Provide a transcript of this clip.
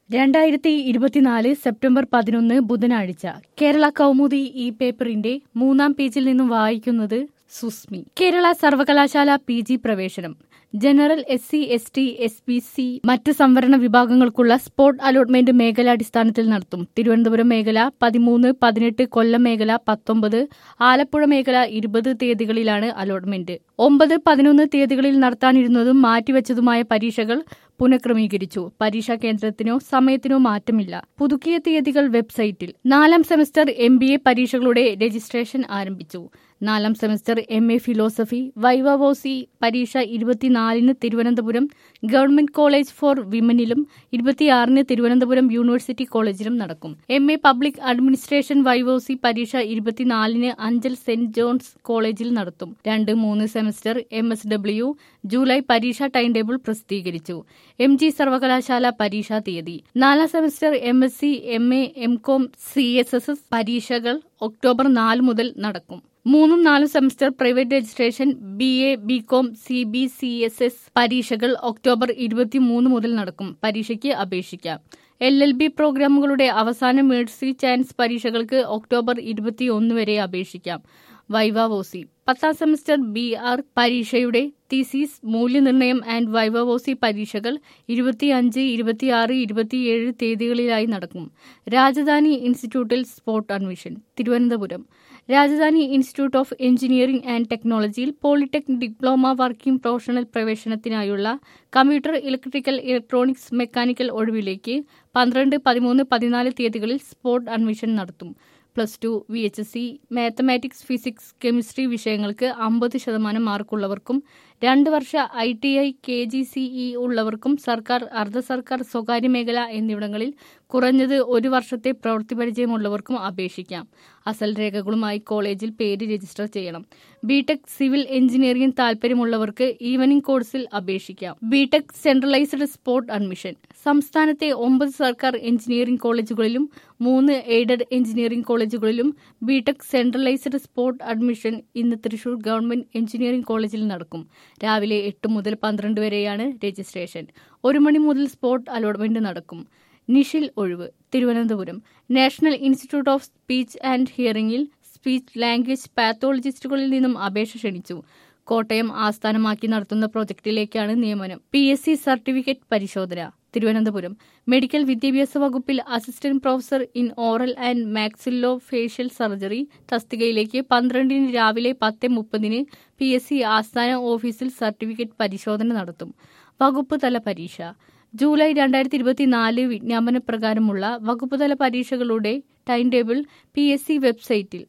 രണ്ടായിരത്തി ഇരുപത്തിനാല് സെപ്റ്റംബർ പതിനൊന്ന് ബുധനാഴ്ച കേരള കൗമുദി ഈ പേപ്പറിന്റെ മൂന്നാം പേജിൽ നിന്നും വായിക്കുന്നത് സുസ്മി കേരള സർവകലാശാല പി ജി പ്രവേശനം general S C S T S B C മറ്റ് സംവരണ വിഭാഗങ്ങൾക്കുള്ള സ്പോട്ട് അലോട്ട്മെന്റ് മേഖലാടിസ്ഥാനത്തിൽ നടത്തും തിരുവനന്തപുരം മേഖല പതിമൂന്ന് പതിനെട്ട് കൊല്ലം മേഖല പത്തൊമ്പത് ആലപ്പുഴ മേഖല ഇരുപത് തീയതികളിലാണ് അലോട്ട്മെന്റ് ഒമ്പത് പതിനൊന്ന് തീയതികളിൽ നടത്താനിരുന്നതും മാറ്റിവെച്ചതുമായ പരീക്ഷകൾ പുനഃക്രമീകരിച്ചു പരീക്ഷാ കേന്ദ്രത്തിനോ സമയത്തിനോ മാറ്റമില്ല പുതുക്കിയ തീയതികൾ വെബ്സൈറ്റിൽ നാലാം സെമസ്റ്റർ എം ബി എ പരീക്ഷകളുടെ രജിസ്ട്രേഷൻ ആരംഭിച്ചു നാലാം semester M A philosophy viva voce പരീക്ഷ ഇരുപത്തിനാലിന് തിരുവനന്തപുരം ഗവൺമെന്റ് കോളേജ് ഫോർ വിമനിലും ഇരുപത്തിയാറിന് തിരുവനന്തപുരം യൂണിവേഴ്സിറ്റി കോളേജിലും നടക്കും M A public administration viva voce പരീക്ഷ ഇരുപത്തിനാലിന് അഞ്ചൽ സെന്റ് ജോൺസ് കോളേജിൽ നടത്തും രണ്ട് മൂന്ന് semester M S W July പരീക്ഷാ ടൈം ടേബിൾ പ്രസിദ്ധീകരിച്ചു എം ജി സർവകലാശാല പരീക്ഷാ തീയതി നാലാം semester M S C M A M com C S S S പരീക്ഷകൾ ഒക്ടോബർ നാല് മുതൽ നടക്കും മൂന്നും നാലും semester private registration B A B com C B C S S പരീക്ഷകൾ ഒക്ടോബർ ഇരുപത്തിമൂന്ന് മുതൽ നടക്കും പരീക്ഷയ്ക്ക് അപേക്ഷിക്കാം എൽ എൽ ബി പ്രോഗ്രാമുകളുടെ അവസാന മേഴ്സി ചാൻസ് പരീക്ഷകൾക്ക് ഒക്ടോബർ ഇരുപത്തിയൊന്ന് വരെ അപേക്ഷിക്കാം വൈവാവോസി പത്താം സെമസ്റ്റർ ബി ആർ പരീക്ഷയുടെ തീസീസ് മൂല്യനിർണ്ണയം ആൻഡ് വൈവവോസി പരീക്ഷകൾ ഇരുപത്തിയഞ്ച് ഇരുപത്തിയാറ് ഇരുപത്തിയേഴ് തീയതികളിലായി നടക്കും രാജധാനി ഇൻസ്റ്റിറ്റ്യൂട്ടിൽ spot admission Thiruvananthapuram Rajadhani institute of engineering and ടെക്നോളജിയിൽ പോളിടെക്നിക് ഡിപ്ലോമ വർക്കിംഗ് പ്രൊഫഷണൽ പ്രവേശനത്തിനായുള്ള കമ്പ്യൂട്ടർ ഇലക്ട്രിക്കൽ ഇലക്ട്രോണിക്സ് മെക്കാനിക്കൽ ഒഴിവിലേക്ക് പന്ത്രണ്ട് പതിമൂന്ന് പതിനാല് തീയതികളിൽ സ്പോട്ട് അഡ്മിഷൻ നടത്തും plus two V H S C mathematics physics chemistry വിഷയങ്ങൾക്ക് അമ്പത് ശതമാനം മാർക്കുള്ളവർക്കും രണ്ട് വർഷ I T I K G C E ഉള്ളവർക്കും സർക്കാർ അർദ്ധ സർക്കാർ സ്വകാര്യ മേഖല എന്നിവിടങ്ങളിൽ കുറഞ്ഞത് ഒരു വർഷത്തെ പ്രവൃത്തി പരിചയമുള്ളവർക്കും അപേക്ഷിക്കാം അസൽ രേഖകളുമായി കോളേജിൽ പേര് രജിസ്റ്റർ ചെയ്യണം ബിടെക് സിവിൽ എഞ്ചിനീയറിംഗ് താൽപര്യമുള്ളവർക്ക് ഈവനിംഗ് കോഴ്സിൽ അപേക്ഷിക്കാം ബിടെക് സെൻട്രലൈസ്ഡ് സ്പോട്ട് അഡ്മിഷൻ സംസ്ഥാനത്തെ ഒമ്പത് സർക്കാർ എഞ്ചിനീയറിംഗ് കോളേജുകളിലും മൂന്ന് എയ്ഡഡ് എഞ്ചിനീയറിംഗ് കോളേജുകളിലും ബിടെക് സെൻട്രലൈസ്ഡ് സ്പോട്ട് അഡ്മിഷൻ ഇന്ന് തൃശൂർ ഗവൺമെന്റ് എഞ്ചിനീയറിംഗ് കോളേജിൽ നടക്കും രാവിലെ എട്ട് മുതൽ പന്ത്രണ്ട് വരെയാണ് രജിസ്ട്രേഷൻ ഒരു മണി മുതൽ സ്പോട്ട് അലോട്ട്മെന്റ് നടക്കും നിഷിൽ ഒഴിവ് Thiruvananthapuram national institute of speech and ഹിയറിംഗിൽ സ്പീച്ച് ലാംഗ്വേജ് പാത്തോളജിസ്റ്റുകളിൽ നിന്നും അപേക്ഷ ക്ഷണിച്ചു കോട്ടയം ആസ്ഥാനമാക്കി നടത്തുന്ന പ്രൊജക്ടിലേക്കാണ് നിയമനം പി എസ് സി സർട്ടിഫിക്കറ്റ് പരിശോധന തിരുവനന്തപുരം മെഡിക്കൽ വിദ്യാഭ്യാസ വകുപ്പിൽ assistant professor in oral and maxillo facial surgery തസ്തികയിലേക്ക് പന്ത്രണ്ടിന് രാവിലെ പത്ത് മുപ്പതിന് പി എസ് സി ആസ്ഥാന ഓഫീസിൽ സർട്ടിഫിക്കറ്റ് പരിശോധന നടത്തും വകുപ്പ് തല പരീക്ഷ ജൂലൈ രണ്ടായിരത്തി ഇരുപത്തിനാല് വിജ്ഞാപന പ്രകാരമുള്ള വകുപ്പുതല പരീക്ഷകളുടെ time table P S C വെബ്സൈറ്റിൽ